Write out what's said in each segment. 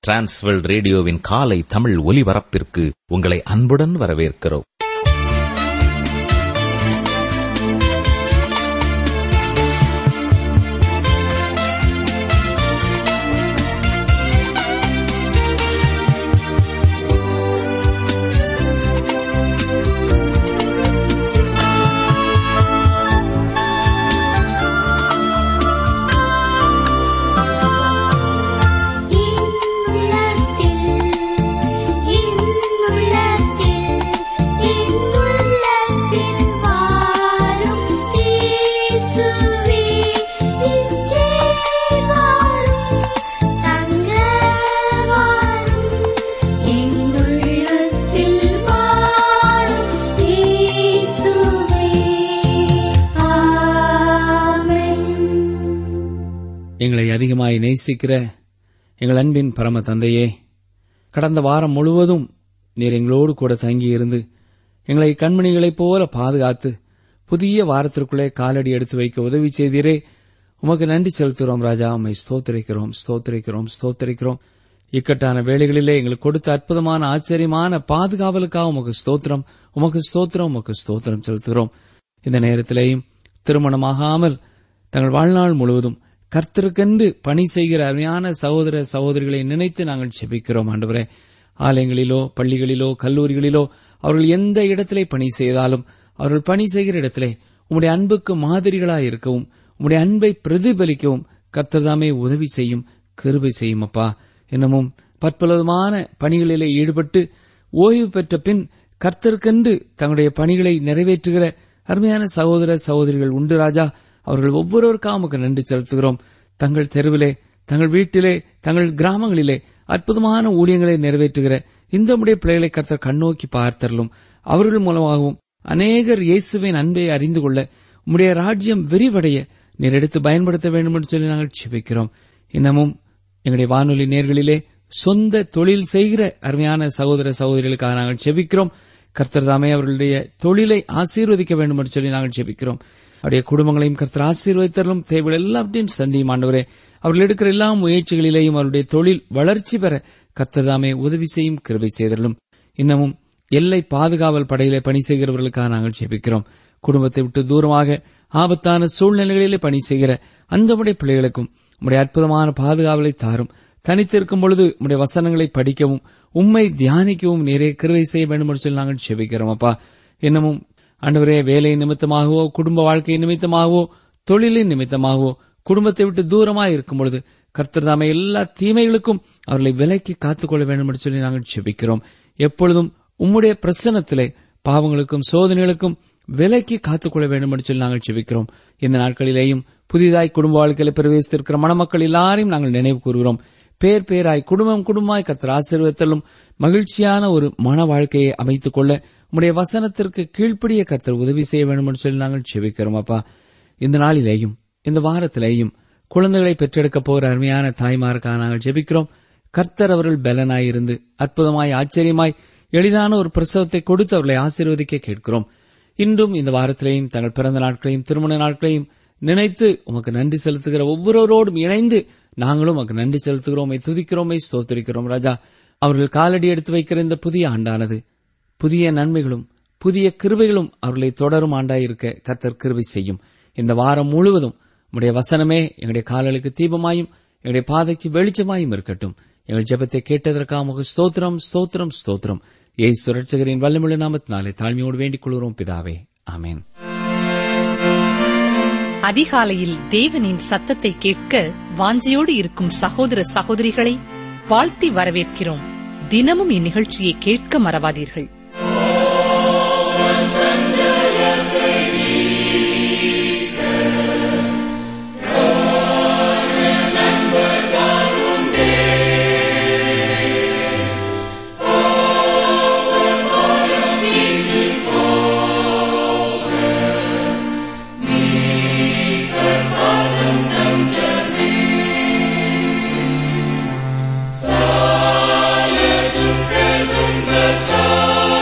Transworld ரேடியோவின் காலை தமிழ் ஒலிபரப்பிற்கு உங்களை அன்புடன் வரவேற்கிறோம் இன்னுள்ளத்தில் இன்னுள்ளத்தில் இன்னுள்ளத்தில் வாரும் இயேசுவே இன்றே வாரும் தங்க வாரும் இன்னுள்ளத்தில் வாரும் இயேசுவே ஆமென் எங்களை அதிகமாய் நேசிக்கிற எங்கள் அன்பின் பரம தந்தையே கடந்த வாரம் முழுவதும் நீர் எங்களோடு கூட தங்கியிருந்து எங்களை கண்மணிகளைப் போல பாதுகாத்து புதிய வாரத்திற்குள்ளே காலடி எடுத்து வைக்க உதவி செய்தீரே உமக்கு நன்றி செலுத்துகிறோம் ராஜா உம்மை ஸ்தோத்திரிக்கிறோம் ஸ்தோத்திரிக்கிறோம் ஸ்தோத்திரிக்கிறோம் இக்கட்டான வேளைகளிலே எங்களுக்கு கொடுத்த அற்புதமான ஆச்சரியமான பாதுகாவலுக்காக உமக்கு ஸ்தோத்திரம் உமக்கு ஸ்தோத்திரம் உமக்கு ஸ்தோத்திரம் செலுத்துகிறோம் இந்த நேரத்திலேயும் திருமணமாகாமல் தங்கள் வாழ்நாள் முழுவதும் கர்த்தருக்கென்று பணி செய்கிற அருமையான சகோதர சகோதரிகளை நினைத்து நாங்கள் செபிக்கிறோம் ஆண்டவரே ஆலயங்களிலோ பள்ளிகளிலோ கல்லூரிகளிலோ அவர்கள் எந்த இடத்திலே பணி செய்தாலும் அவர்கள் பணி செய்கிற இடத்திலே உம்முடைய அன்புக்கு மாதிரிகளாய் இருக்கவும் உம்முடைய அன்பை பிரதிபலிக்கவும் கர்த்தர்தாமே உதவி செய்யும் கிருபை செய்யும் அப்பா இன்னமும் பற்பலவிதமான பணிகளிலே ஈடுபட்டு ஓய்வு பெற்ற பின் கர்த்தருக்கென்று தங்களுடைய பணிகளை நிறைவேற்றுகிற அருமையான சகோதர சகோதரிகள் உண்டு ராஜா அவர்கள் ஒவ்வொருவருக்காக உமக்கு நன்றி செலுத்துகிறோம் தங்கள் தெருவிலே தங்கள் வீட்டிலே தங்கள் கிராமங்களிலே அற்புதமான ஊழியங்களை நிறைவேற்றுகிற இந்த உடைய பிள்ளைகளை கர்த்தர் கண்ணோக்கி பார்த்தரலும் அவர்கள் மூலமாகவும் அநேகர் இயேசுவின் அன்பை அறிந்து கொள்ள உம்முடைய ராஜ்யம் விரிவடைய நீர் எடுத்து பயன்படுத்த வேண்டும் என்று சொல்லி நாங்கள் செபிக்கிறோம் இன்னமும் எங்களுடைய வானொலி நேர்களிலே சொந்த தொழில் செய்கிற அருமையான சகோதர சகோதரிகளுக்காக நாங்கள் செபிக்கிறோம் கர்த்தர் தாமே அவர்களுடைய தொழிலை ஆசீர்வதிக்க வேண்டும் என்று சொல்லி நாங்கள் செபிக்கிறோம் அவருடைய குடும்பங்களையும் கர்த்தர் ஆசீர்வதித்தரலும் தேவைகள் எல்லாவற்றையும் சந்தியும் ஆண்டவரே அவர்கள் எடுக்கிற எல்லா முயற்சிகளிலேயும் அவருடைய தொழில் வளர்ச்சி பெற கர்த்தர் தாமே உதவி செய்யும் கிருபை செய்தரலும் இன்னமும் எல்லை பாதுகாவல் படையிலே பணி செய்கிறவர்களுக்காக நாங்கள் ஜெபிக்கிறோம் குடும்பத்தை விட்டு தூரமாக ஆபத்தான சூழ்நிலைகளிலே பணி செய்கிற அந்தமுடைய பிள்ளைகளுக்கும் உம்முடைய அற்புதமான பாதுகாவலை தாரும் தனித்திருக்கும் பொழுது உம்முடைய வசனங்களை படிக்கவும் உம்மை தியானிக்கவும் நிறைய கிருவை செய்ய வேண்டும் என்று சொல்லி நாங்கள் ஜெபிக்கிறோம் அப்பா இன்னமும் ஆண்டவரே வேலை நிமித்தமாகவோ குடும்ப வாழ்க்கை நிமித்தமாகவோ தொழிலின் நிமித்தமாகவோ குடும்பத்தை விட்டு தூரமாக இருக்கும் பொழுது கர்த்தர் தாமே எல்லா தீமைகளுக்கும் அவர்களை விலைக்கு காத்துக்கொள்ள வேண்டும் என்று சொல்லி நாங்கள் ஜெபிக்கிறோம் எப்பொழுதும் உம்முடைய பிரசன்னத்திலே பாவங்களுக்கும் சோதனைகளுக்கும் விலைக்கு காத்துக்கொள்ள வேண்டும் என்று சொல்லி நாங்கள் ஜெபிக்கிறோம் இந்த நாட்களிலேயும் புதிதாய் குடும்ப வாழ்க்கையில பிரவேசித்திருக்கிற மணமக்கள் எல்லாரையும் நாங்கள் நினைவு கூறுகிறோம் பேர் பேராய் குடும்பம் குடும்பமாய் கர்த்தர் ஆசீர்வதித்தலும் மகிழ்ச்சியான ஒரு மன வாழ்க்கையை அமைத்துக் கொள்ள உம்முடைய வசனத்திற்கு கீழ்ப்படிய கர்த்தர் உதவி செய்ய வேண்டும் என்று சொல்லி நாங்கள் செபிக்கிறோம் அப்பா இந்த நாளிலேயும் இந்த வாரத்திலேயும் குழந்தைகளை பெற்றெடுக்கப் போகிற அருமையான தாய்மாருக்காக நாங்கள் ஜெபிக்கிறோம் கர்த்தர் அவர்கள் பலனாயிருந்து அற்புதமாய் ஆச்சரியமாய் எளிதான ஒரு பிரசவத்தை கொடுத்து அவர்களை ஆசீர்வதிக்க கேட்கிறோம் இன்றும் இந்த வாரத்திலேயும் தங்கள் பிறந்த நாட்களையும் திருமண நாட்களையும் நினைத்து உமக்கு நன்றி செலுத்துகிற ஒவ்வொருவரோடும் இணைந்து நாங்களும் உமக்கு நன்றி செலுத்துகிறோமை துதிக்கிறோமை ஸ்தோத்திரிக்கிறோம் ராஜா அவர்கள் காலடி எடுத்து வைக்கிற இந்த புதிய ஆண்டானது புதிய நன்மைகளும் புதிய கிருபைகளும் அவர்களை தொடரும் ஆண்டாயிருக்க கர்த்தர் கிருபை செய்யும் இந்த வாரம் முழுவதும் உம்முடைய வசனமே எங்களுடைய கால்களுக்கு தீபமாயும் எங்களுடைய பாதைக்கு வெளிச்சமாயும் இருக்கட்டும் எங்கள் ஜெபத்தை கேட்டதற்காக உமக்கு ஸ்தோத்திரம் ஸ்தோத்திரம் ஸ்தோத்திரம் ஏய் சுரட்சகரின் வல்லமுள்ள நாமத்தினாலே தாழ்மையோடு வேண்டிக் கொள்கிறோம் பிதாவே ஆமென் அதிகாலையில் தேவனின் சத்தத்தை கேட்க வாஞ்சியோடு இருக்கும் சகோதர சகோதரிகளை வாழ்த்தி வரவேற்கிறோம் தினமும் இந்நிகழ்ச்சியை கேட்க மறவாதீர்கள் Saale du Pesum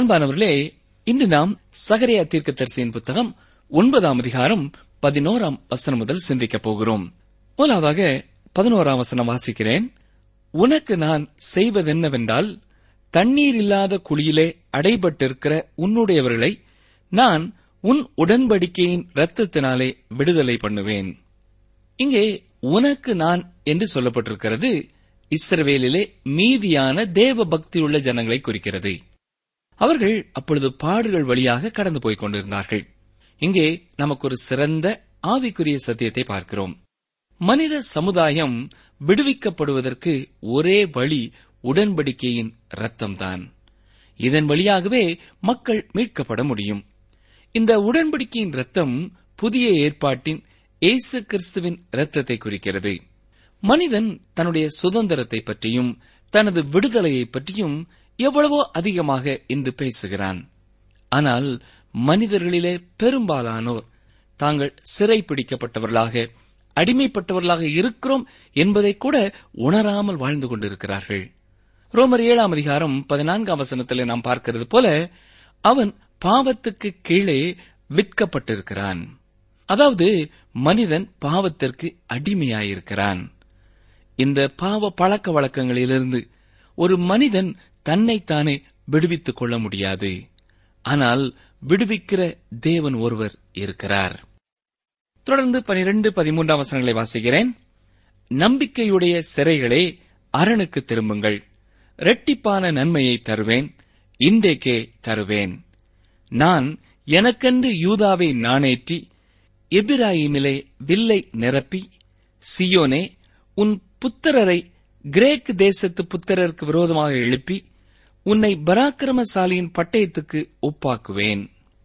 அன்பானவர்களே இன்று நாம் சகரியா தீர்க்கதரிசியின் புத்தகம் ஒன்பதாம் அதிகாரம் பதினோராம் வசனம் முதல் சிந்திக்கப் போகிறோம் முதலாவதாக பதினோராம் வசனம் வாசிக்கிறேன் உனக்கு நான் செய்வதென்னவென்றால் தண்ணீர் இல்லாத குழியிலே அடைபட்டிருக்கிற உன்னுடையவர்களை நான் உன் உடன்படிக்கையின் இரத்தத்தினாலே விடுதலை பண்ணுவேன் இங்கே உனக்கு நான் என்று சொல்லப்பட்டிருக்கிறது இஸ்ரவேலிலே மீதியான தேவ பக்தியுள்ள ஜனங்களை குறிக்கிறது அவர்கள் அப்பொழுது பாடுகள் வழியாக கடந்து போய்க் கொண்டிருந்தார்கள் இங்கே நமக்கு ஒரு சிறந்த ஆவிக்குரிய சத்தியத்தை பார்க்கிறோம் மனித சமுதாயம் விடுவிக்கப்படுவதற்கு ஒரே வழி உடன்படிக்கையின் இரத்தம்தான் இதன் வழியாகவே மக்கள் மீட்கப்பட முடியும் இந்த உடன்படிக்கையின் இரத்தம் புதிய ஏற்பாட்டின் இயேசு கிறிஸ்துவின் இரத்தத்தை குறிக்கிறது மனிதன் தன்னுடைய சுதந்திரத்தை பற்றியும் தனது விடுதலையை பற்றியும் எவ்வளவோ அதிகமாக இன்று பேசுகிறான் ஆனால் மனிதர்களிலே பெரும்பாலானோர் தாங்கள் சிறைப்பிடிக்கப்பட்டவர்களாக அடிமைப்பட்டவர்களாக இருக்கிறோம் என்பதை கூட உணராமல் வாழ்ந்து கொண்டிருக்கிறார்கள் ரோமர் ஏழாம் அதிகாரம் பதினான்காம் வசனத்திலே நாம் பார்க்கிறது போல அவன் பாவத்துக்கு கீழே விற்கப்பட்டிருக்கிறான் அதாவது மனிதன் பாவத்திற்கு அடிமையாயிருக்கிறான் இந்த பாவ பழக்க வழக்கங்களிலிருந்து ஒரு மனிதன் தன்னைத்தானே விடுவித்துக் கொள்ள முடியாது ஆனால் விடுவிக்கிற தேவன் ஒருவர் இருக்கிறார் தொடர்ந்து பனிரெண்டு பதிமூன்றாம் வசனங்களை வாசிக்கிறேன் நம்பிக்கையுடைய சிறைகளே அரணுக்கு திரும்புங்கள் இரட்டிப்பான நன்மையை தருவேன் இன்றைக்கே தருவேன் நான் எனக்கென்று யூதாவை நாணேற்றி எபிராயிமிலே வில்லை நிரப்பி சியோனே உன் புத்திரரை கிரேக் தேசத்து புத்திரருக்கு விரோதமாக எழுப்பி உன்னை பராக்கிரமசாலியின் பட்டயத்துக்கு ஒப்பாக்குவேன்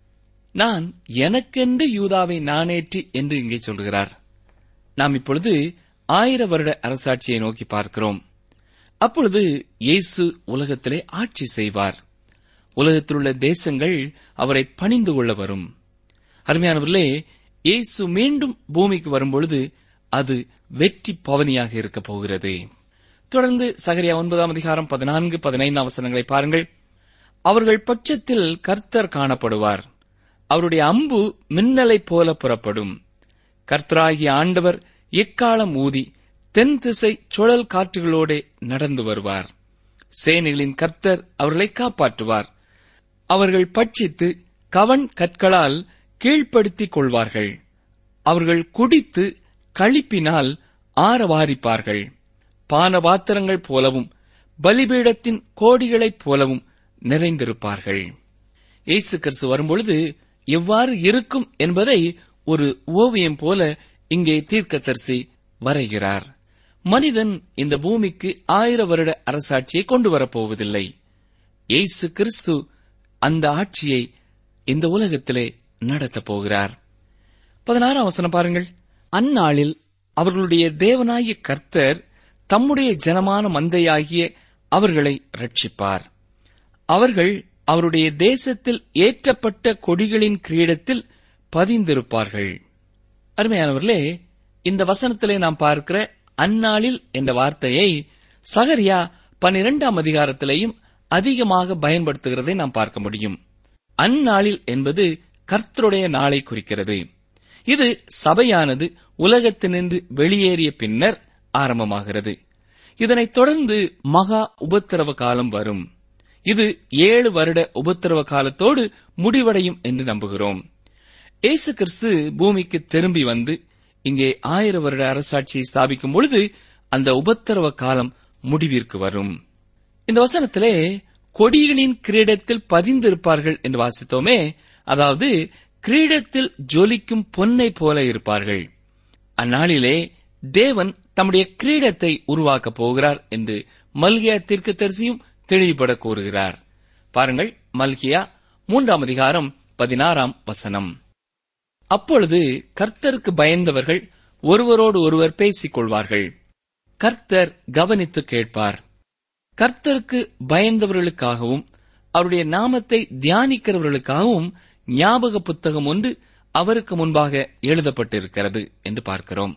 நான் எனக்கென்று யூதாவை நாணேற்றி என்று இங்கே சொல்கிறார் நாம் இப்பொழுது ஆயிர வருட அரசாட்சியை நோக்கி பார்க்கிறோம் அப்பொழுது இயேசு உலகத்திலே ஆட்சி செய்வார் உலகத்திலுள்ள தேசங்கள் அவரை பணிந்து கொள்ள வரும் அருமையானவர்களே இயேசு மீண்டும் பூமிக்கு வரும்பொழுது அது வெற்றி பவனியாக இருக்கப் போகிறது தொடர்ந்து சகரியா ஒன்பதாம் அதிகாரம் பதினான்கு பதினைந்தாம் வசனங்களை பாருங்கள் அவர்கள் பட்சத்தில் கர்த்தர் காணப்படுவார் அவருடைய அம்பு மின்னலைப் போல புறப்படும் கர்த்தராகிய ஆண்டவர் எக்காலம் ஊதி தென் திசை சுழல் காற்றுகளோடே நடந்து வருவார் சேனைகளின் கர்த்தர் அவர்களை காப்பாற்றுவார் அவர்கள் பட்சித்து கவன் கற்களால் கீழ்ப்படுத்திக் கொள்வார்கள் அவர்கள் குடித்து களிப்பினால் ஆரவாரிப்பார்கள் பானபாத்திரங்கள் போலவும் பலிபீடத்தின் கோடிகளைப் போலவும் நிறைந்திருப்பார்கள் இயேசு கிறிஸ்து வரும்பொழுது எவ்வாறு இருக்கும் என்பதை ஒரு ஓவியம் போல இங்கே தீர்க்கதரிசி வரைகிறார் மனிதன் இந்த பூமிக்கு ஆயிர வருட அரசாட்சியை கொண்டு வரப்போவதில்லை இயேசு கிறிஸ்து அந்த ஆட்சியை இந்த உலகத்திலே நடத்தப் போகிறார் பதினாறாம் வசனம் பாருங்கள் அந்நாளில் அவர்களுடைய தேவனாகிய கர்த்தர் தம்முடைய ஜனமான மந்தையாகிய அவர்களை ரட்சிப்பார் அவர்கள் அவருடைய தேசத்தில் ஏற்றப்பட்ட கொடிகளின் கிரீடத்தில் பதிந்திருப்பார்கள் அருமையானவர்களே இந்த வசனத்திலே நாம் பார்க்கிற அந்நாளில் என்ற வார்த்தையை சகரியா பனிரெண்டாம் அதிகாரத்திலேயும் அதிகமாக பயன்படுத்துகிறதை நாம் பார்க்க முடியும் அந்நாளில் என்பது கர்த்தருடைய நாளை குறிக்கிறது இது சபையானது உலகத்தினின்று வெளியேறிய பின்னர் ஆரம்பமாகிறது இதனைத் தொடர்ந்து மகா உபத்திரவ காலம் வரும் இது ஏழு வருட உபத்திரவ காலத்தோடு முடிவடையும் என்று நம்புகிறோம் இயேசு கிறிஸ்து பூமிக்கு திரும்பி வந்து இங்கே ஆயிர வருட அரசாட்சியை ஸ்தாபிக்கும் பொழுது அந்த உபத்திரவ காலம் முடிவிற்கு வரும் இந்த வசனத்திலே கொடிகளின் கிரீடத்தில் பதிந்திருப்பார்கள் என்று வாசித்தோமே அதாவது கிரீடத்தில் ஜொலிக்கும் பொன்னை போல இருப்பார்கள் அந்நாளிலே தேவன் தம்முடைய கிரீடத்தை உருவாக்கப் போகிறார் என்று மல்கியா தீர்க்கதரிசியும் தெளிவுபட கூறுகிறார் பாருங்கள் மல்கியா மூன்றாம் அதிகாரம் பதினாறாம் வசனம் அப்பொழுது கர்த்தருக்கு பயந்தவர்கள் ஒருவரோடு ஒருவர் பேசிக் கொள்வார்கள் கர்த்தர் கவனித்து கேட்பார் கர்த்தருக்கு பயந்தவர்களுக்காகவும் அவருடைய நாமத்தை தியானிக்கிறவர்களுக்காகவும் ஞாபக புத்தகம் ஒன்று அவருக்கு முன்பாக எழுதப்பட்டிருக்கிறது என்று பார்க்கிறோம்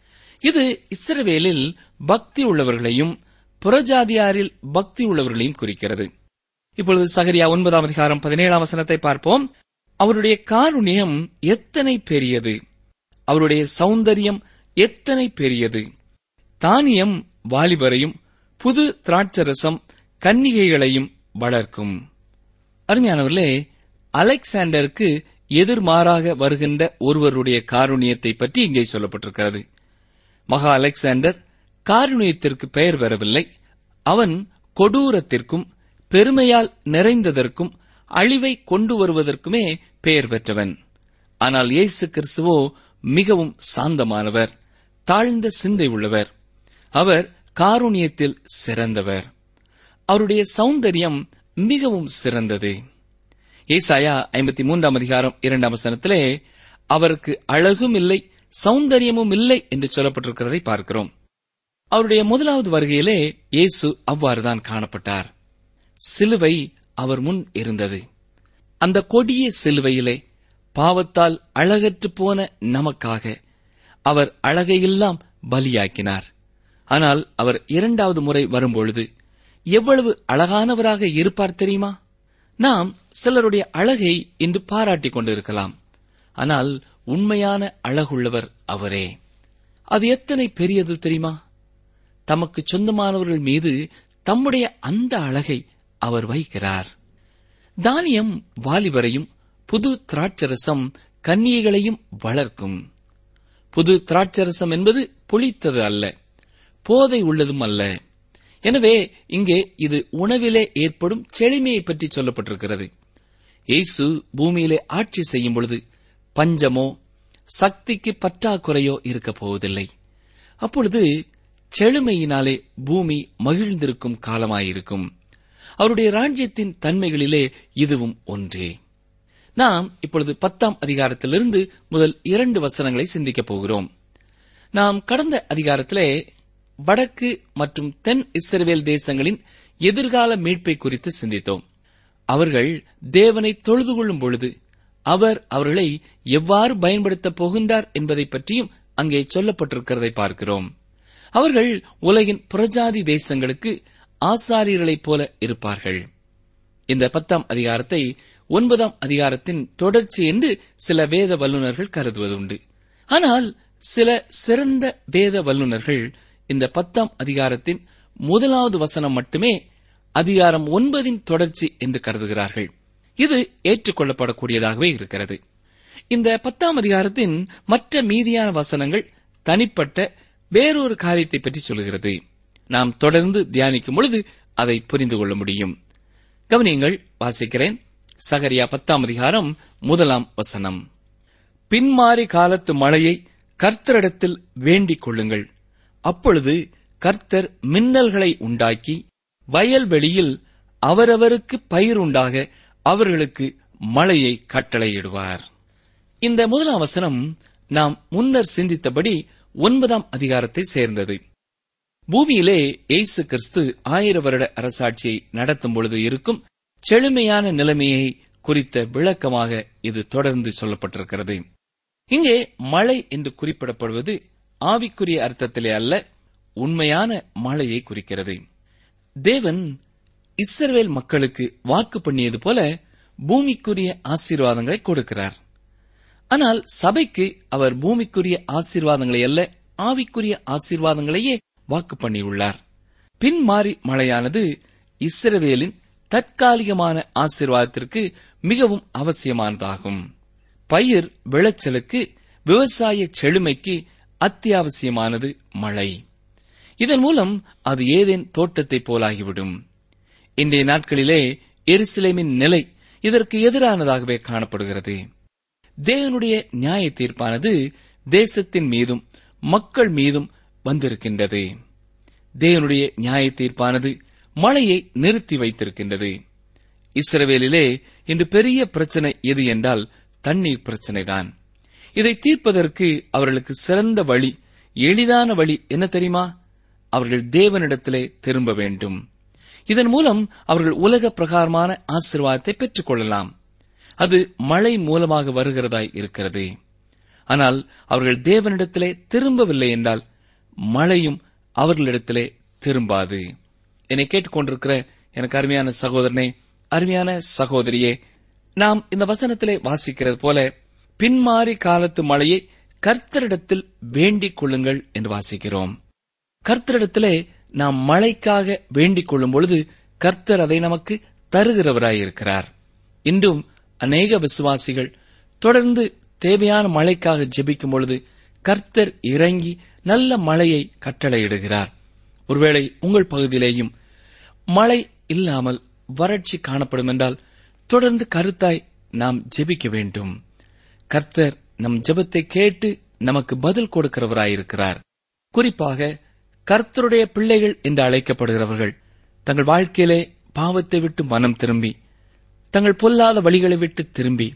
இது இஸ்ரவேலில் பக்தி உள்ளவர்களையும் புறஜாதியாரில் பக்தி உள்ளவர்களையும் குறிக்கிறது இப்பொழுது சகரியா ஒன்பதாம் அதிகாரம் பதினேழாம் வசனத்தை பார்ப்போம் அவருடைய காருண்யம் எத்தனை பெரியது அவருடைய சௌந்தரியம் எத்தனை பெரியது தானியம் வாலிபரையும் புது திராட்சரசம் கன்னிகைகளையும் வளர்க்கும் அருமையானவர்களே அலெக்சாண்டருக்கு எதிர்மாறாக வருகின்ற ஒருவருடைய காருண்யத்தை பற்றி இங்கே சொல்லப்பட்டிருக்கிறது மகா அலெக்சாண்டர் காருண்யத்திற்கு பெயர் பெறவில்லை அவன் கொடூரத்திற்கும் பெருமையால் நிறைந்ததற்கும் அழிவை கொண்டு வருவதற்குமே பெயர் பெற்றவன் ஆனால் இயேசு கிறிஸ்துவோ மிகவும் சாந்தமானவர் தாழ்ந்த சிந்தை உள்ளவர் அவர் காருண்யத்தில் சிறந்தவர் அவருடைய சௌந்தரியம் மிகவும் சிறந்தது ஏசாயா ஐம்பத்தி மூன்றாம் அதிகாரம் இரண்டாம் வசனத்திலே அவருக்கு அழகும் இல்லை சௌந்தரியமும் இல்லை என்று சொல்லப்பட்டிருக்கிறதை பார்க்கிறோம் அவருடைய முதலாவது வருகையிலே இயேசு அவ்வாறுதான் காணப்பட்டார் சிலுவை அவர் முன் இருந்தது அந்த கொடிய சிலுவையிலே பாவத்தால் அழகற்று போன நமக்காக அவர் அழகையெல்லாம் பலியாக்கினார் ஆனால் அவர் இரண்டாவது முறை வரும்பொழுது எவ்வளவு அழகானவராக இருப்பார் தெரியுமா நாம் சிலருடைய அழகை இன்று பாராட்டிக் கொண்டிருக்கலாம் ஆனால் உண்மையான அழகுள்ளவர் அவரே அது எத்தனை பெரியது தெரியுமா தமக்கு சொந்தமானவர்கள் மீது தம்முடைய அந்த அழகை அவர் வைக்கிறார் தானியம் வாலிபரையும் புது திராட்சரசம் கன்னியைகளையும் வளர்க்கும் புது திராட்சரசம் என்பது புளித்தது அல்ல போதை உள்ளதும் அல்ல எனவே இங்கே இது உணவிலே ஏற்படும் செழுமையை பற்றி சொல்லப்பட்டிருக்கிறது இயேசு பூமியிலே ஆட்சி செய்யும் பொழுது பஞ்சமோ சக்திக்கு பற்றாக்குறையோ இருக்கப் போவதில்லை அப்பொழுது செழுமையினாலே பூமி மகிழ்ந்திருக்கும் காலமாயிருக்கும் அவருடைய ராஜ்யத்தின் தன்மைகளிலே இதுவும் ஒன்றே நாம் இப்பொழுது பத்தாம் அதிகாரத்திலிருந்து முதல் இரண்டு வசனங்களை சிந்திக்கப் போகிறோம் நாம் கடந்த அதிகாரத்திலே வடக்கு மற்றும் தென் இஸ்ரவேல் தேசங்களின் எதிர்கால மீட்பை குறித்து சிந்தித்தோம் அவர்கள் தேவனை தொழுது கொள்ளும் பொழுது அவர் அவர்களை எவ்வாறு பயன்படுத்தப் போகின்றார் என்பதை பற்றியும் அங்கே சொல்லப்பட்டிருக்கிறதை பார்க்கிறோம் அவர்கள் உலகின் புறஜாதி தேசங்களுக்கு ஆசாரியர்களைப் போல இருப்பார்கள் இந்த பத்தாம் அதிகாரத்தை ஒன்பதாம் அதிகாரத்தின் தொடர்ச்சி என்று சில வேத வல்லுநர்கள் கருதுவதுண்டு ஆனால் சில சிறந்த வேத வல்லுநர்கள் இந்த பத்தாம் அதிகாரத்தின் முதலாவது வசனம் மட்டுமே அதிகாரம் ஒன்பதின் தொடர்ச்சி என்று கருதுகிறார்கள் இது ஏற்றுக்கொள்ளப்படக்கூடியதாகவே இருக்கிறது இந்த பத்தாம் அதிகாரத்தின் மற்ற மீதியான வசனங்கள் தனிப்பட்ட வேறொரு காரியத்தை பற்றி சொல்கிறது நாம் தொடர்ந்து தியானிக்கும் பொழுது அதை புரிந்து கொள்ள முடியும் கவனியங்கள் வாசிக்கிறேன் சகரியா பத்தாம் அதிகாரம் முதலாம் வசனம் பின்மாறி காலத்து மழையை கர்த்தரிடத்தில் வேண்டிக் கொள்ளுங்கள் அப்பொழுது கர்த்தர் மின்னல்களை உண்டாக்கி வயல்வெளியில் அவரவருக்கு பயிர் உண்டாக அவர்களுக்கு மழையை கட்டளையிடுவார் இந்த முதலாம் வசனம் நாம் முன்னர் சிந்தித்தபடி ஒன்பதாம் அதிகாரத்தை சேர்ந்தது பூமியிலே இயேசு கிறிஸ்து ஆயிர வருட அரசாட்சியை நடத்தும் பொழுது இருக்கும் செழுமையான நிலைமையை குறித்த விளக்கமாக இது தொடர்ந்து சொல்லப்பட்டிருக்கிறது இங்கே மழை என்று குறிப்பிடப்படுவது ஆவிக்குரிய அர்த்தத்திலே அல்ல உண்மையான மழையை குறிக்கிறது தேவன் இஸ்ரவேல் மக்களுக்கு வாக்கு பண்ணியது போல பூமிக்குரிய ஆசீர்வாதங்களை கொடுக்கிறார் ஆனால் சபைக்கு அவர் பூமிக்குரிய ஆசீர்வாதங்களை அல்ல ஆவிக்குரிய ஆசீர்வாதங்களையே வாக்கு பண்ணியுள்ளார் பின்மாறி மழையானது இஸ்ரவேலின் தற்காலிகமான ஆசீர்வாதத்திற்கு மிகவும் அவசியமானதாகும் பயிர் விளைச்சலுக்கு விவசாய செழுமைக்கு அத்தியாவசியமானது மழை இதன் மூலம் அது ஏதேன் தோட்டத்தைப் போலாகிவிடும் இன்றைய நாட்களிலே எருசலேமின் நிலை இதற்கு எதிரானதாகவே காணப்படுகிறது தேவனுடைய நியாய தீர்ப்பானது தேசத்தின் மீதும் மக்கள் மீதும் வந்திருக்கின்றது தேவனுடைய நியாய தீர்ப்பானது மழையை நிறுத்தி வைத்திருக்கின்றது இஸ்ரவேலிலே இன்று பெரிய பிரச்சனை எது என்றால் தண்ணீர் பிரச்சனைதான் இதை தீர்ப்பதற்கு அவர்களுக்கு சிறந்த வழி எளிதான வழி என்ன தெரியுமா அவர்கள் தேவனிடத்திலே திரும்ப வேண்டும் இதன் மூலம் அவர்கள் உலக பிரகாரமான ஆசீர்வாதத்தை பெற்றுக் கொள்ளலாம் அது மழை மூலமாக வருகிறதாய் இருக்கிறது ஆனால் அவர்கள் தேவனிடத்திலே திரும்பவில்லை என்றால் மழையும் அவர்களிடத்திலே திரும்பாது என்னை கேட்டுக்கொண்டிருக்கிற எனக்கு அருமையான சகோதரனே அருமையான சகோதரியே நாம் இந்த வசனத்திலே வாசிக்கிறது போல பின்மாறி காலத்து மழையை கர்த்தரிடத்தில் வேண்டிக் கொள்ளுங்கள் என்று வாசிக்கிறோம் கர்த்தரிடத்திலே நாம் மழைக்காக வேண்டிக் கொள்ளும் பொழுது கர்த்தர் அதை நமக்கு தருகிறவராயிருக்கிறார் இன்றும் அநேக விசுவாசிகள் தொடர்ந்து தேவையான மழைக்காக ஜெபிக்கும் பொழுது கர்த்தர் இறங்கி நல்ல மழையை கட்டளையிடுகிறார் ஒருவேளை உங்கள் பகுதியிலேயும் மழை இல்லாமல் வறட்சி காணப்படும் என்றால் தொடர்ந்து கருத்தாய் நாம் ஜெபிக்க வேண்டும் கர்த்தர் நம் ஜெபத்தை கேட்டு நமக்கு பதில் கொடுக்கிறவராயிருக்கிறார் குறிப்பாக கர்த்தருடைய பிள்ளைகள் என்று அழைக்கப்படுகிறவர்கள் தங்கள் வாழ்க்கையிலே பாவத்தை விட்டு மனம் திரும்பி தங்கள் பொல்லாத வழிகளை விட்டு திரும்பி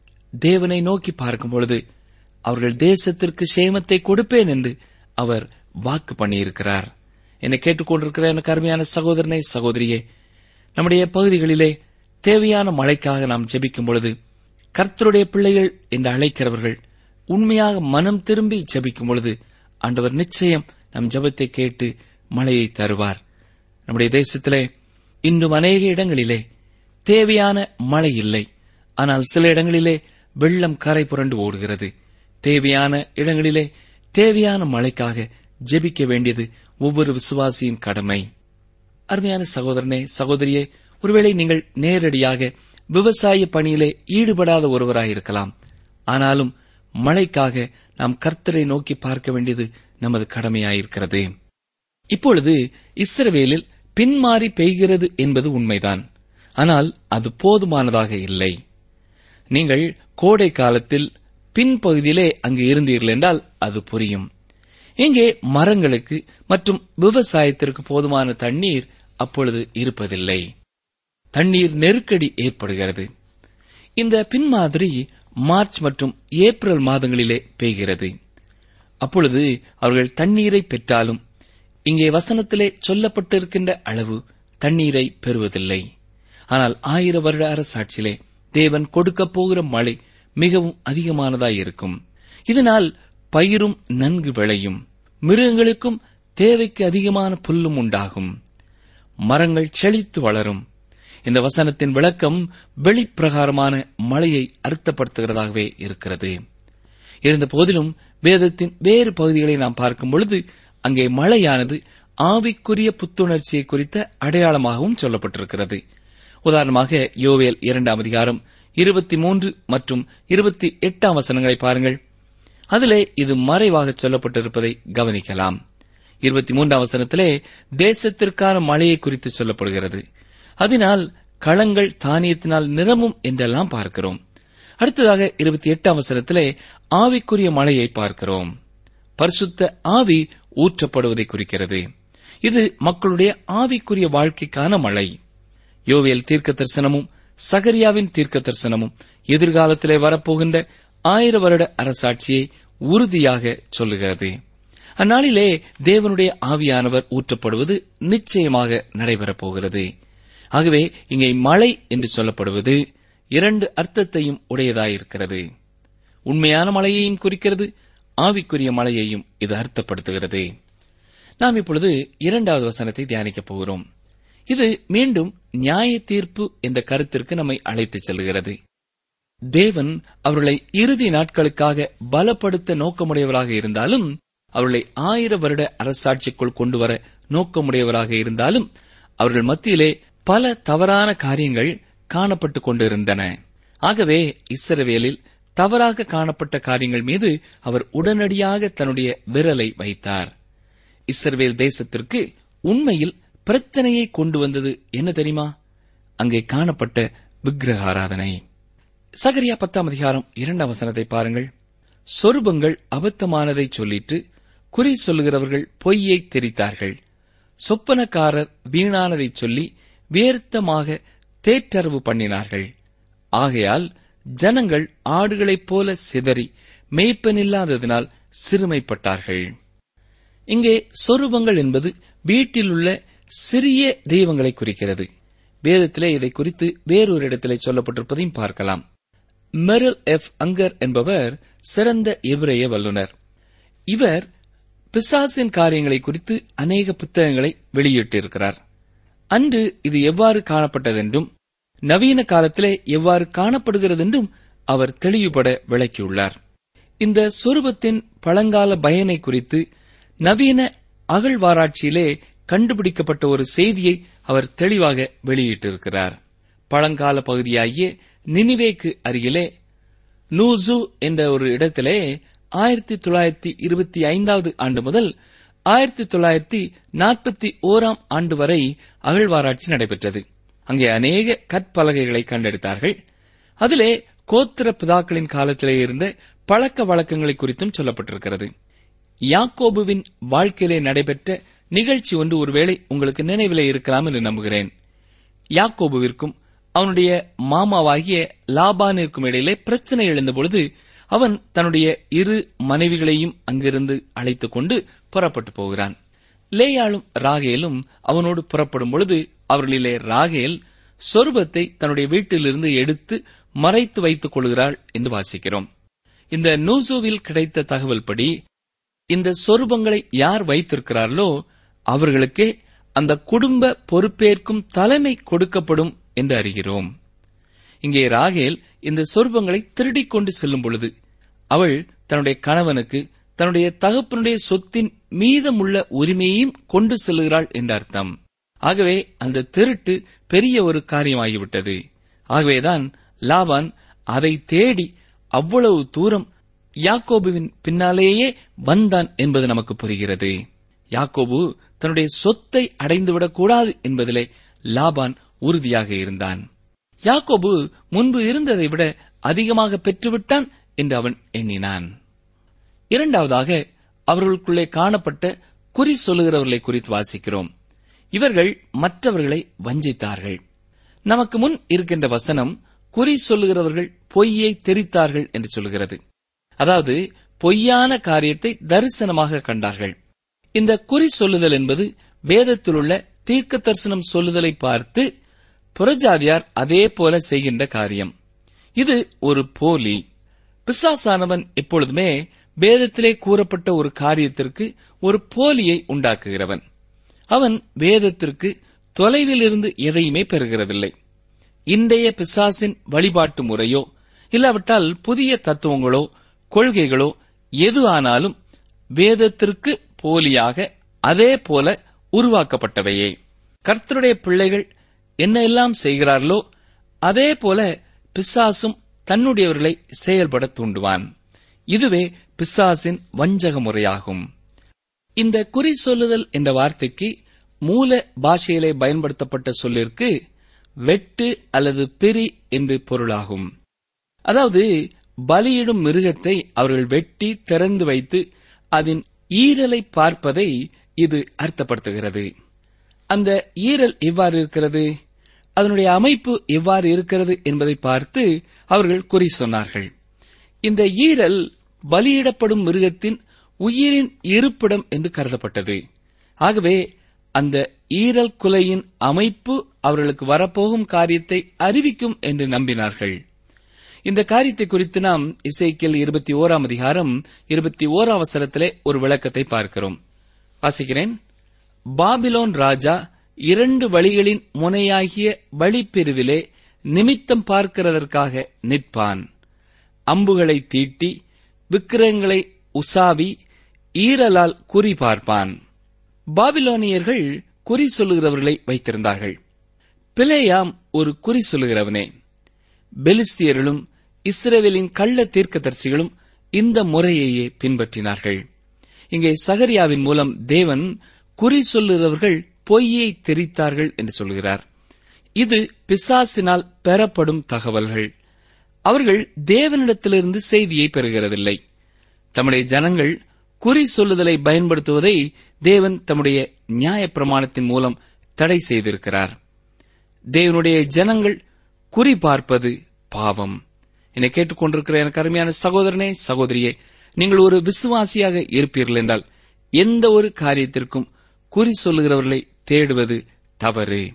தேவனை நோக்கி பார்க்கும் பொழுது அவர்கள் தேசத்திற்கு சேமத்தை கொடுப்பேன் என்று அவர் வாக்கு பண்ணியிருக்கிறார் என்னை கேட்டுக்கொண்டிருக்கிற எனக்கு அருமையான சகோதரனை சகோதரியே நம்முடைய பகுதிகளிலே தேவையான மழைக்காக நாம் ஜெபிக்கும் பொழுது கர்த்தருடைய பிள்ளைகள் என்று அழைக்கிறவர்கள் உண்மையாக மனம் திரும்பி ஜெபிக்கும் பொழுது ஆண்டவர் நிச்சயம் நம் ஜெபத்தை கேட்டு மழையை தருவார் நம்முடைய தேசத்திலே இன்றும் அநேக இடங்களிலே தேவையான மழை இல்லை ஆனால் சில இடங்களிலே வெள்ளம் கரை புரண்டு ஓடுகிறது தேவையான இடங்களிலே தேவையான மழைக்காக ஜெபிக்க வேண்டியது ஒவ்வொரு விசுவாசியின் கடமை அருமையான சகோதரனே சகோதரியே ஒருவேளை நீங்கள் நேரடியாக விவசாய பணியிலே ஈடுபடாத ஒருவராயிருக்கலாம் ஆனாலும் மழைக்காக நாம் கர்த்தரை நோக்கி பார்க்க வேண்டியது நமது கடமையாயிருக்கிறது இப்பொழுது இஸ்ரவேலில் பின்மாறி பெய்கிறது என்பது உண்மைதான் ஆனால் அது போதுமானதாக இல்லை நீங்கள் கோடை காலத்தில் பின்பகுதியிலே அங்கு இருந்தீர்கள் என்றால் அது புரியும் இங்கே மரங்களுக்கு மற்றும் விவசாயத்திற்கு போதுமான தண்ணீர் அப்பொழுது இருப்பதில்லை தண்ணீர் நெருக்கடி ஏற்படுகிறது இந்த பின்மாதிரி மார்ச் மற்றும் ஏப்ரல் மாதங்களிலே பெய்கிறது அப்பொழுது அவர்கள் தண்ணீரை பெற்றாலும் இங்கே வசனத்திலே சொல்லப்பட்டிருக்கின்ற அளவு தண்ணீரை பெறுவதில்லை ஆனால் ஆயிர வருட அரசாட்சியிலே தேவன் கொடுக்கப் போகிற மழை மிகவும் அதிகமானதாய் இருக்கும் இதனால் பயிரும் நன்கு விளையும் மிருகங்களுக்கும் தேவைக்கு அதிகமான புல்லும் உண்டாகும் மரங்கள் செழித்து வளரும் இந்த வசனத்தின் விளக்கம் வெளிப்பிரகாரமான மழையை அர்த்தப்படுத்துகிறதாகவே இருக்கிறது இருந்த போதிலும் வேதத்தின் வேறு பகுதிகளை நாம் பார்க்கும் பொழுது அங்கே மழையானது ஆவிக்குரிய புத்துணர்ச்சியை குறித்த அடையாளமாகவும் சொல்லப்பட்டிருக்கிறது உதாரணமாக யோவேல் இரண்டாம் அதிகாரம் இருபத்தி மூன்று மற்றும் இருபத்தி எட்டாம் வசனங்களை பாருங்கள் அதிலே இது மறைவாக சொல்லப்பட்டிருப்பதை கவனிக்கலாம் இருபத்தி மூன்றாம் வசனத்திலே தேசத்திற்கான மழையை குறித்து சொல்லப்படுகிறது அதனால் களங்கள் தானியத்தினால் நிரம்பும் என்றெல்லாம் பார்க்கிறோம் அடுத்ததாக இருபத்தி எட்டாம் வசனத்திலே ஆவிக்குரிய மழையை பார்க்கிறோம் பரிசுத்த ஆவி ஊற்றப்படுவதை குறிக்கிறது இது மக்களுடைய ஆவிக்குரிய வாழ்க்கைக்கான மழை யோவேல் தீர்க்க தரிசனமும் சகரியாவின் தீர்க்க தரிசனமும் எதிர்காலத்திலே வரப்போகின்ற ஆயிர வருட அரசாட்சியை உறுதியாக சொல்லுகிறது அந்நாளிலே தேவனுடைய ஆவியானவர் ஊற்றப்படுவது நிச்சயமாக நடைபெறப் போகிறது ஆகவே இங்கே மழை என்று சொல்லப்படுவது இரண்டு அர்த்தத்தையும் உடையதாயிருக்கிறது உண்மையான மழையையும் குறிக்கிறது ஆவிக்குரிய மழையையும் இது அர்த்தப்படுத்துகிறது நாம் இப்பொழுது இரண்டாவது வசனத்தை தியானிக்கப் போகிறோம் இது மீண்டும் நியாய தீர்ப்பு என்ற கருத்திற்கு நம்மை அழைத்துச் செல்கிறது தேவன் அவர்களை இறுதி நாட்களுக்காக பலப்படுத்த நோக்கமுடையவராக இருந்தாலும் அவர்களை ஆயிர வருட அரசாட்சிக்குள் கொண்டு வர நோக்கமுடையவராக இருந்தாலும் அவர்கள் மத்தியிலே பல தவறான காரியங்கள் காணப்பட்டுக் கொண்டிருந்தன ஆகவே இஸ்ரவேலில் தவறாக காணப்பட்ட காரியங்கள் மீது அவர் உடனடியாக தன்னுடைய விரலை வைத்தார் இஸ்ரவேல் தேசத்திற்கு உண்மையில் பிரச்சனையை கொண்டு வந்தது என்ன தெரியுமா அங்கே காணப்பட்ட விக்கிரக ஆராதனை சகரியா பத்தாம் அதிகாரம் இரண்டாம் வசனத்தை பாருங்கள் சொருபங்கள் அபத்தமானதை சொல்லிட்டு குறி சொல்லுகிறவர்கள் பொய்யை தெரித்தார்கள் சொப்பனக்காரர் வீணானதை சொல்லி வியர்த்தமாக தேற்றரவு பண்ணினார்கள் ஆகையால் ஜனங்கள் ஆடுகளைப் போல சிதறி மேய்ப்பனில்லாததினால் சிறுமைப்பட்டார்கள் இங்கே சொரூபங்கள் என்பது வீட்டிலுள்ள சிறிய தெய்வங்களை குறிக்கிறது வேதத்திலே இதை குறித்து வேறொரு இடத்திலே சொல்லப்பட்டிருப்பதையும் பார்க்கலாம் மெரில் எஃப் அங்கர் என்பவர் சிறந்த எபிரேய வல்லுனர் இவர் பிசாசின் காரியங்களை குறித்து அநேக புத்தகங்களை வெளியிட்டிருக்கிறார் அன்று இது எவ்வாறு காணப்பட்டதென்றும் நவீன காலத்திலே எவ்வாறு காணப்படுகிறது என்றும் அவர் தெளிவுபட விளக்கியுள்ளார் இந்த சொரூபத்தின் பழங்கால பயனை குறித்து நவீன அகழ்வாராய்ச்சியிலே கண்டுபிடிக்கப்பட்ட ஒரு செய்தியை அவர் தெளிவாக வெளியிட்டிருக்கிறார் பழங்கால பகுதியாகிய நினிவேக்கு அருகிலே நூசு என்ற ஒரு இடத்திலே ஆயிரத்தி தொள்ளாயிரத்தி இருபத்தி ஐந்தாவது ஆண்டு முதல் ஆயிரத்தி தொள்ளாயிரத்தி நாற்பத்தி ஓராம் ஆண்டு வரை அகழ்வாராய்ச்சி நடைபெற்றது அங்கே அநேக கற்பலகைகளை கண்டெடுத்தார்கள் அதிலே கோத்திர பிதாக்களின் காலத்திலே இருந்த பழக்க வழக்கங்களை குறித்தும் சொல்லப்பட்டிருக்கிறது யாக்கோபுவின் வாழ்க்கையிலே நடைபெற்ற நிகழ்ச்சி ஒன்று ஒருவேளை உங்களுக்கு நினைவிலே இருக்கலாம் என்று நம்புகிறேன் யாக்கோபுவிற்கும் அவனுடைய மாமாவாகிய லாபானிற்கும் இடையிலே பிரச்சனை எழுந்தபொழுது அவன் தன்னுடைய இரு மனைவிகளையும் அங்கிருந்து அழைத்துக் கொண்டு புறப்பட்டு போகிறான் லேயாளும் ராகேலும் அவனோடு புறப்படும் பொழுது அவர்களிலே ராகேல் சொருபத்தை தன்னுடைய வீட்டிலிருந்து எடுத்து மறைத்து வைத்துக் கொள்கிறாள் என்று வாசிக்கிறோம் இந்த நூசுவில் கிடைத்த தகவல் படி இந்த சொரூபங்களை யார் வைத்திருக்கிறார்களோ அவர்களுக்கே அந்த குடும்ப பொறுப்பேற்கும் தலைமை கொடுக்கப்படும் என்று அறிகிறோம் இங்கே ராகேல் இந்த சொரூபங்களை திருடிக் கொண்டு செல்லும் பொழுது அவள் தன்னுடைய கணவனுக்கு தன்னுடைய தகப்பனுடைய சொத்தின் மீதமுள்ள உரிமையையும் கொண்டு செல்கிறாள் என்ற அர்த்தம் ஆகவே அந்த திருட்டு பெரிய ஒரு காரியமாகிவிட்டது ஆகவேதான் லாபான் அதை தேடி அவ்வளவு தூரம் யாக்கோபுவின் பின்னாலேயே வந்தான் என்பது நமக்கு புரிகிறது யாக்கோபு தன்னுடைய சொத்தை அடைந்துவிடக் கூடாது என்பதிலே லாபான் உறுதியாக இருந்தான் யாக்கோபு முன்பு இருந்ததை விட அதிகமாக பெற்றுவிட்டான் என்று அவன் எண்ணினான் இரண்டாவதாக அவர்களுக்குள்ளே காணப்பட்ட குறி சொல்லுகிறவர்களை குறித்து வாசிக்கிறோம் இவர்கள் மற்றவர்களை வஞ்சித்தார்கள் நமக்கு முன் இருக்கின்ற வசனம் குறி சொல்லுகிறவர்கள் பொய்யை தெரித்தார்கள் என்று சொல்கிறது அதாவது பொய்யான காரியத்தை தரிசனமாக கண்டார்கள் இந்த குறி சொல்லுதல் என்பது வேதத்தில் உள்ள தீர்க்க தரிசனம் சொல்லுதலை பார்த்து புறஜாதியார் அதே போல செய்கின்ற காரியம் இது ஒரு போலி பிசாசானவன் எப்பொழுதுமே வேதத்திலே கூறப்பட்ட ஒரு காரியத்திற்கு ஒரு போலியை உண்டாக்குகிறவன் அவன் வேதத்திற்கு தொலைவில் இருந்து எதையுமே பெறுகிறதில்லை இன்றைய பிசாசின் வழிபாட்டு முறையோ இல்லாவிட்டால் புதிய தத்துவங்களோ கொள்கைகளோ எது ஆனாலும் வேதத்திற்கு போலியாக அதே போல உருவாக்கப்பட்டவையே கர்த்தருடைய பிள்ளைகள் என்ன எல்லாம் செய்கிறார்களோ அதே போல பிசாசும் தன்னுடையவர்களை செயல்பட தூண்டுவான் இதுவே பிசாசின் வஞ்சக முறையாகும் இந்த குறி சொல்லுதல் என்ற வார்த்தைக்கு மூல பாஷையிலே பயன்படுத்தப்பட்ட சொல்லிற்கு வெட்டு அல்லது பிரி என்று பொருளாகும் அதாவது பலியிடும் மிருகத்தை அவர்கள் வெட்டி திறந்து வைத்து அதன் ஈரலை பார்ப்பதை இது அர்த்தப்படுத்துகிறது அந்த ஈரல் எவ்வாறு இருக்கிறது அதனுடைய அமைப்பு எவ்வாறு இருக்கிறது என்பதை பார்த்து அவர்கள் குறி சொன்னார்கள் இந்த ஈரல் பலியிடப்படும் மிருகத்தின் உயிரின் இருப்பிடம் என்று கருதப்பட்டது ஆகவே அந்த ஈரல் குலையின் அமைப்பு அவர்களுக்கு வரப்போகும் காரியத்தை அறிவிக்கும் என்று நம்பினார்கள் இந்த காரியத்தை குறித்து நாம் இசைக்கியல் இருபத்தி ஓராம் அதிகாரம் இருபத்தி ஓராம் அவசரத்திலே ஒரு விளக்கத்தை பார்க்கிறோம் வாசிக்கிறேன் பாபிலோன் ராஜா இரண்டு வழிகளின் முனையாகிய வழிப்பிரிவிலே நிமித்தம் பார்க்கிறதற்காக நிற்பான் அம்புகளை தீட்டி விக்கிரகங்களை உசாவி ஈரலால் குறி பார்ப்பான் பாபிலோனியர்கள் குறி சொல்லுகிறவர்களை வைத்திருந்தார்கள் பிளேயாம் ஒரு குறி சொல்லுகிறவனே பெலிஸ்தியர்களும் இஸ்ரேவேலின் கள்ள தீர்க்கதரிசிகளும் இந்த முறையையே பின்பற்றினார்கள் இங்கே சகரியாவின் மூலம் தேவன் குறி சொல்லுகிறவர்கள் பொய்யை தெரித்தார்கள் என்று சொல்கிறார் இது பிசாசினால் பெறப்படும் தகவல்கள் அவர்கள் தேவனிடத்திலிருந்து செய்தியை பெறுகிறதில்லை தம்முடைய ஜனங்கள் குறி சொல்லுதலை பயன்படுத்துவதை தேவன் தம்முடைய நியாயப்பிரமாணத்தின் மூலம் தடை செய்திருக்கிறார் தேவனுடைய ஜனங்கள் குறி பார்ப்பது பாவம் என்னை கேட்டுக்கொண்டிருக்கிற எனக்கு அருமையான சகோதரனே சகோதரியே நீங்கள் ஒரு விசுவாசியாக இருப்பீர்கள் என்றால் எந்த ஒரு காரியத்திற்கும் குறி சொல்லுகிறவர்களை தேடுவது தவறு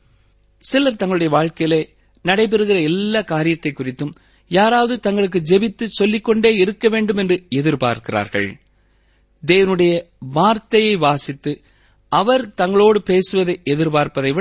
சிலர் தங்களுடைய வாழ்க்கையிலே நடைபெறுகிற எல்லா காரியத்தை குறித்தும் யாராவது தங்களுக்கு ஜெபித்து சொல்லிக்கொண்டே இருக்க வேண்டும் என்று எதிர்பார்க்கிறார்கள் தேவனுடைய வார்த்தையை வாசித்து அவர் தங்களோடு பேசுவதை எதிர்பார்ப்பதை விட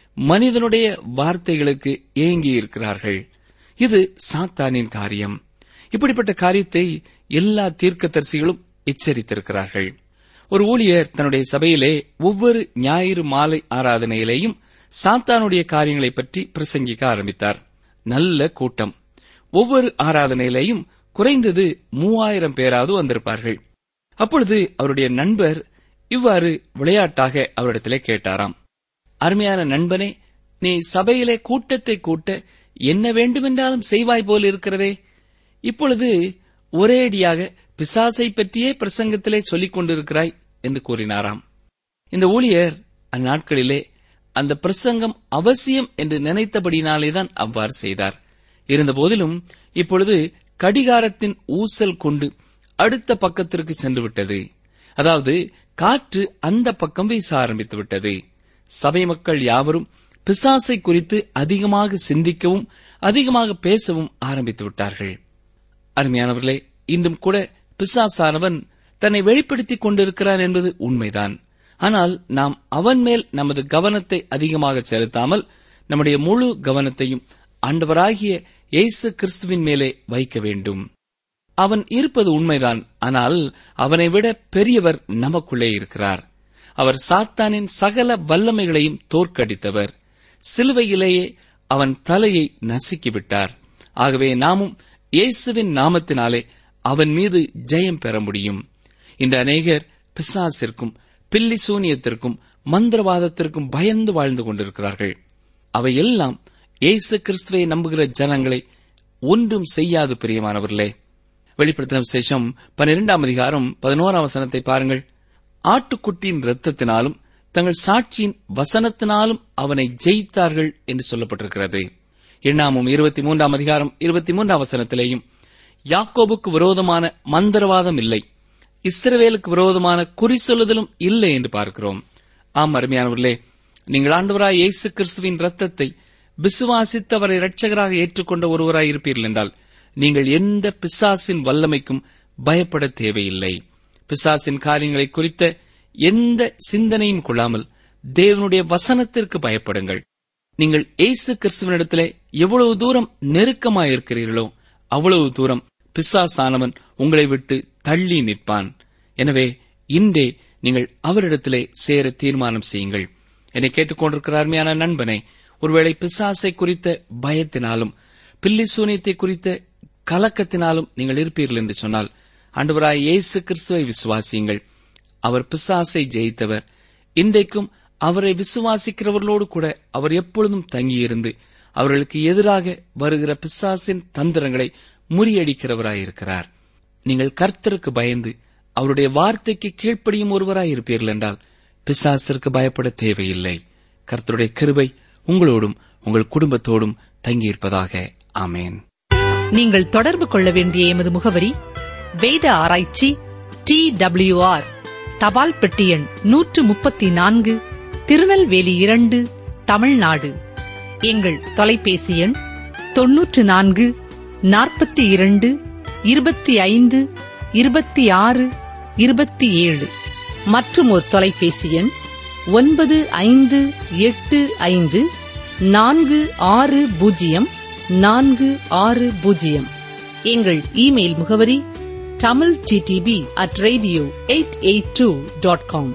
மனிதனுடைய வார்த்தைகளுக்கு ஏங்கி இருக்கிறார்கள் இது சாத்தானின் காரியம் இப்படிப்பட்ட காரியத்தை எல்லா தீர்க்கதரிசிகளும் எச்சரித்திருக்கிறார்கள் ஒரு ஊழியர் தன்னுடைய சபையிலே ஒவ்வொரு ஞாயிறு மாலை ஆராதனையிலேயும் சாத்தானுடைய காரியங்களை பற்றி பிரசங்கிக்க ஆரம்பித்தார் நல்ல கூட்டம் ஒவ்வொரு ஆராதனையிலேயும் குறைந்தது மூவாயிரம் பேராவது வந்திருப்பார்கள் அப்பொழுது அவருடைய நண்பர் இவ்வாறு விளையாட்டாக அவரிடத்திலே கேட்டாராம் அருமையான நண்பனே நீ சபையிலே கூட்டத்தை கூட்ட என்ன வேண்டுமென்றாலும் செய்வாய் போல் இருக்கிறதே இப்பொழுது ஒரேடியாக பிசாசை பற்றியே பிரசங்கத்திலே சொல்லிக் கொண்டிருக்கிறாய் என்று கூறினாராம் இந்த ஊழியர் அந்நாட்களிலே அந்த பிரசங்கம் அவசியம் என்று நினைத்தபடினாலேதான் அவ்வாறு செய்தார் இருந்தபோதிலும் இப்பொழுது கடிகாரத்தின் ஊசல் கொண்டு அடுத்த பக்கத்திற்கு சென்று விட்டது அதாவது காற்று அந்த பக்கம் வீச ஆரம்பித்து விட்டது சபை மக்கள் யாவரும் பிசாசை குறித்து அதிகமாக சிந்திக்கவும் அதிகமாக பேசவும் ஆரம்பித்து விட்டார்கள் அருமையானவர்களே இன்றும் கூட பிசாசானவன் தன்னை வெளிப்படுத்திக் கொண்டிருக்கிறான் என்பது உண்மைதான் ஆனால் நாம் அவன் மேல் நமது கவனத்தை அதிகமாக செலுத்தாமல் நம்முடைய முழு கவனத்தையும் ஆண்டவராகிய இயேசு கிறிஸ்துவின் மேலே வைக்க வேண்டும் அவன் இருப்பது உண்மைதான் ஆனால் அவனை விட பெரியவர் நமக்குள்ளே இருக்கிறார் அவர் சாத்தானின் சகல வல்லமைகளையும் தோற்கடித்தவர் சிலுவையிலேயே அவன் தலையை நசுக்கிவிட்டார் ஆகவே நாமும் இயேசுவின் நாமத்தினாலே அவன் மீது ஜெயம் பெற முடியும் இன்று அநேகர் பிசாசிற்கும் பில்லி சூனியத்திற்கும் மந்திரவாதத்திற்கும் பயந்து வாழ்ந்து கொண்டிருக்கிறார்கள் அவையெல்லாம் இயேசு கிறிஸ்துவை நம்புகிற ஜனங்களை ஒன்றும் செய்யாது பிரியமானவர்களே வெளிப்படுத்தின விசேஷம் பன்னிரெண்டாம் அதிகாரம் பதினோராம் வசனத்தை பாருங்கள் ஆட்டுக்குட்டியின் இரத்தத்தினாலும் தங்கள் சாட்சியின் வசனத்தினாலும் அவனை ஜெயித்தார்கள் என்று சொல்லப்பட்டிருக்கிறது எண்ணாமும் இருபத்தி மூன்றாம் அதிகாரம் இருபத்தி மூன்றாம் வசனத்திலேயும் யாக்கோபுக்கு விரோதமான மந்திரவாதம் இல்லை இஸ்ரவேலுக்கு விரோதமான குறி சொல்லுதலும் இல்லை என்று பார்க்கிறோம் ஆம் அருமையானவர்களே நீங்கள் ஆண்டவராய் இயேசு கிறிஸ்துவின் ரத்தத்தை விசுவாசித்து அவரை இரட்சகராக ஏற்றுக்கொண்ட ஒருவராய் இருப்பீர்கள் என்றால் நீங்கள் எந்த பிசாசின் வல்லமைக்கும் பயப்பட தேவையில்லை பிசாசின் காரியங்களை குறித்த எந்த சிந்தனையும் கொள்ளாமல் தேவனுடைய வசனத்திற்கு பயப்படுங்கள் நீங்கள் இயேசு கிறிஸ்துவனிடத்திலே எவ்வளவு தூரம் நெருக்கமாயிருக்கிறீர்களோ அவ்வளவு தூரம் பிசாசானவன் உங்களை விட்டு தள்ளி நிற்பான் எனவே இன்றே நீங்கள் அவரிடத்திலே சேர தீர்மானம் செய்யுங்கள் என்னை கேட்டுக்கொண்டிருக்கிற அருமையான நண்பனே ஒருவேளை பிசாசை குறித்த பயத்தினாலும் பில்லி சூனியத்தை குறித்த கலக்கத்தினாலும் நீங்கள் இருப்பீர்கள் என்று சொன்னால் ஆண்டவராய் இயேசு கிறிஸ்துவை விசுவாசியுங்கள் அவர் பிசாசை ஜெயித்தவர் இன்றைக்கும் அவரை விசுவாசிக்கிறவர்களோடு கூட அவர் எப்பொழுதும் தங்கியிருந்து அவர்களுக்கு எதிராக வருகிற பிசாசின் தந்திரங்களை முறியடிக்கிறவராயிருக்கிறார் நீங்கள் கர்த்தருக்கு பயந்து அவருடைய வார்த்தைக்கு கீழ்ப்படியும் ஒருவராயிருப்பீர்கள் என்றால் பிசாசிற்கு பயப்பட தேவையில்லை கர்த்தருடைய கிருபை உங்களோடும் உங்கள் குடும்பத்தோடும் தங்கியிருப்பதாக ஆமேன் நீங்கள் தொடர்பு கொள்ள வேண்டிய எமது முகவரி வேத ஆராய்ச்சி டி ஆர் தபால் பெட்டி எண் நூற்று முப்பத்தி நான்கு திருநெல்வேலி இரண்டு தமிழ்நாடு எங்கள் தொலைபேசி எண் தொன்னூற்று நான்கு நாற்பத்தி இரண்டு இருபத்தி ஐந்து இருபத்தி ஆறு இருபத்தி ஏழு மற்றும் ஒரு தொலைபேசி எண் ஒன்பது ஐந்து எட்டு ஐந்து நான்கு ஆறு பூஜ்ஜியம் நான்கு ஆறு பூஜ்ஜியம் எங்கள் இமெயில் முகவரி Tamil DTP at radio eight eight two dot com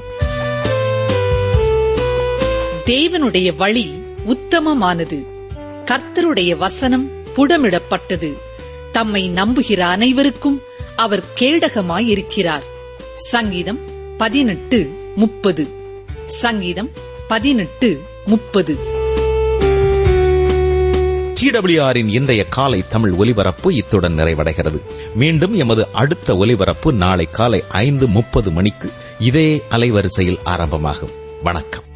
தேவனுடைய வழி உத்தமமானது கர்த்தருடைய வசனம் புடமிடப்பட்டது தம்மை நம்புகிற அனைவருக்கும் அவர் கேடகமாயிருக்கிறார் சங்கீதம் பதினெட்டு முப்பது சங்கீதம் பதினெட்டு முப்பது டிடபிள்யூஆரின் இன்றைய காலை தமிழ் ஒலிபரப்பு இத்துடன் நிறைவடைகிறது மீண்டும் எமது அடுத்த ஒலிபரப்பு நாளை காலை ஐந்து முப்பது மணிக்கு இதே அலைவரிசையில் ஆரம்பமாகும் வணக்கம்